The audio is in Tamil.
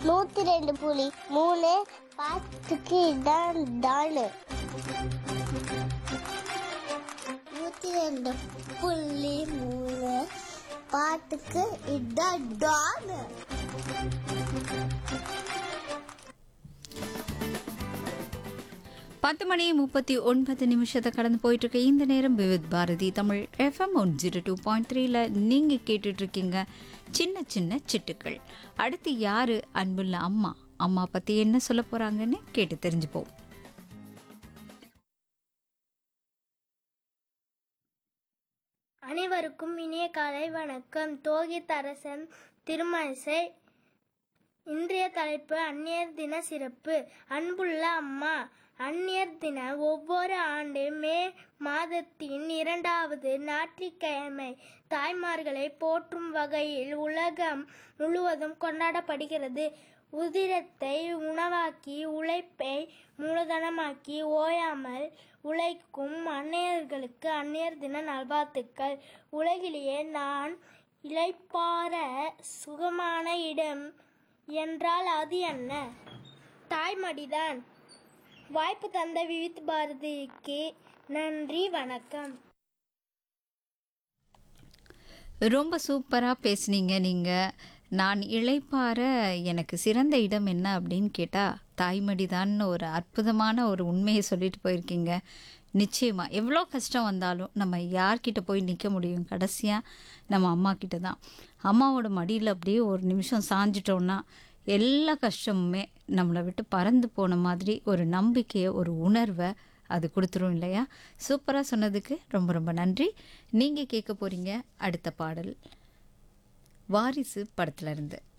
நூத்தி ரெண்டு புலி மூணு பாத்துக்கு இதான் தானு நூத்தி ரெண்டு புள்ளி மூணு பாட்டுக்கு இதான் டானு பத்து மணி முப்பத்தி ஒன்பது நிமிஷத்தை கடந்து போயிட்டு இருக்க இந்த நேரம் Vividh Bharati Tamil FM one zero two point த்ரீல நீங்கள் கேட்டுட்டு இருக்கீங்க சின்ன சின்ன சிட்டுக்கள் அடுத்து யாரு அன்புள்ள அம்மா அம்மா பற்றி என்ன சொல்ல போகிறாங்கன்னு கேட்டு தெரிஞ்சுப்போம் அனைவருக்கும் இனிய காலை வணக்கம் தோகித் அரசன் திருமணிசை இன்றைய தலைப்பு அந்நியர் தின சிறப்பு அன்புள்ள அம்மா அந்நியர் தினம் ஒவ்வொரு ஆண்டு மே மாதத்தின் இரண்டாவது ஞாயிற்றுக்கிழமை தாய்மார்களை போற்றும் வகையில் உலகம் முழுவதும் கொண்டாடப்படுகிறது உதிரத்தை உணவாக்கி உழைப்பை மூலதனமாக்கி ஓயாமல் உழைக்கும் அந்நியர்களுக்கு அந்நியர் தின நல்வாழ்த்துக்கள் உலகிலேயே நான் இளைப்பாற சுகமான இடம் என்றால் அது என்ன தாய்மடிதான் வாய்ப்பு தந்த விவித் பாரதிக்கு நன்றி வணக்கம் ரொம்ப சூப்பராக பேசுனீங்க நீங்கள் நான் இளைப்பாற எனக்கு சிறந்த இடம் என்ன அப்படின்னு கேட்டால் தாய்மடிதான்னு ஒரு அற்புதமான ஒரு உண்மையை சொல்லிட்டு போயிருக்கீங்க நிச்சயமாக எவ்வளோ கஷ்டம் வந்தாலும் நம்ம யார்கிட்ட போய் நிற்க முடியும் கடைசியாக நம்ம அம்மா கிட்ட தான் அம்மாவோட மடியில் அப்படியே ஒரு நிமிஷம் சாஞ்சிட்டோன்னா எல்லா கஷ்டமுமே நம்மளை விட்டு பறந்து போன மாதிரி ஒரு நம்பிக்கையை ஒரு உணர்வை அது கொடுத்துரும் இல்லையா சூப்பராக சொன்னதுக்கு ரொம்ப ரொம்ப நன்றி நீங்கள் கேட்க போகிறீங்க அடுத்த பாடல் வாரிசு படத்துல இருந்து